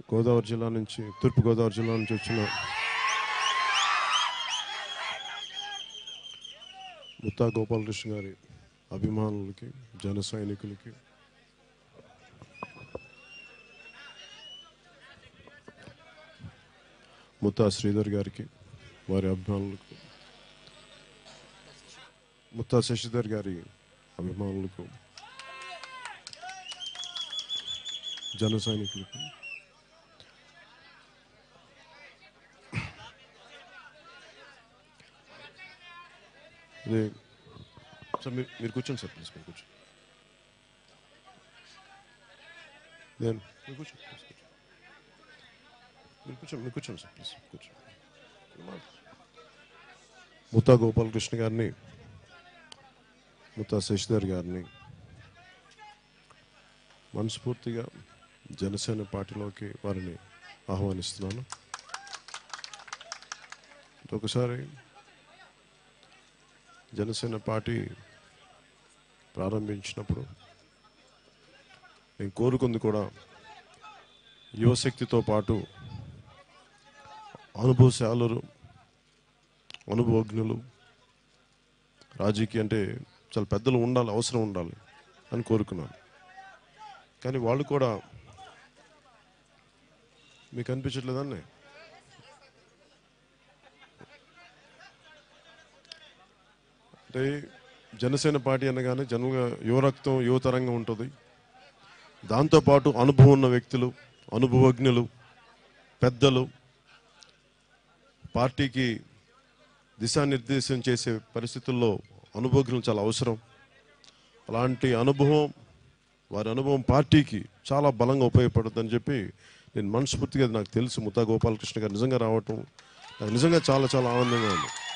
గోదావరి జిల్లా నుంచి తూర్పు గోదావరి జిల్లా నుంచి వచ్చిన ముత్తా గోపాలకృష్ణ గారి అభిమానులకి జన సైనికులకి ముత్తా శ్రీధర్ గారికి వారి అభిమానులకు ముత్తా శశిధర్ గారి అభిమానులకు జన సైనికులకు ఇది సార్ మీరు మీరు కూర్చోండి సార్ ప్లీజ్ మీరు కూర్చోండి నేను మీరు కూర్చోండి ప్లీజ్ కూర్చోండి మీరు కూర్చోండి మీరు కూర్చోండి సార్ ప్లీజ్ కూర్చోండి ముత్తా గోపాలకృష్ణ గారిని ముత్తా శశిధర్ గారిని మనస్ఫూర్తిగా జనసేన పార్టీలోకి వారిని ఆహ్వానిస్తున్నాను ఒకసారి జనసేన పార్టీ ప్రారంభించినప్పుడు నేను కోరుకుంది కూడా యువశక్తితో పాటు అనుభవశాలురు అనుభవజ్ఞులు రాజకీయ అంటే చాలా పెద్దలు ఉండాలి అవసరం ఉండాలి అని కోరుకున్నాను కానీ వాళ్ళు కూడా మీకు అనిపించట్లేదండి అంటే జనసేన పార్టీ అనగానే జనరల్గా యువరక్తం యువతరంగా ఉంటుంది దాంతోపాటు అనుభవం ఉన్న వ్యక్తులు అనుభవజ్ఞులు పెద్దలు పార్టీకి దిశానిర్దేశం చేసే పరిస్థితుల్లో అనుభవజ్ఞులు చాలా అవసరం అలాంటి అనుభవం వారి అనుభవం పార్టీకి చాలా బలంగా ఉపయోగపడుతుందని చెప్పి నేను మనస్ఫూర్తిగా అది నాకు తెలుసు ముత్తా గోపాలకృష్ణ గారు నిజంగా రావటం నాకు నిజంగా చాలా చాలా ఆనందంగా ఉంది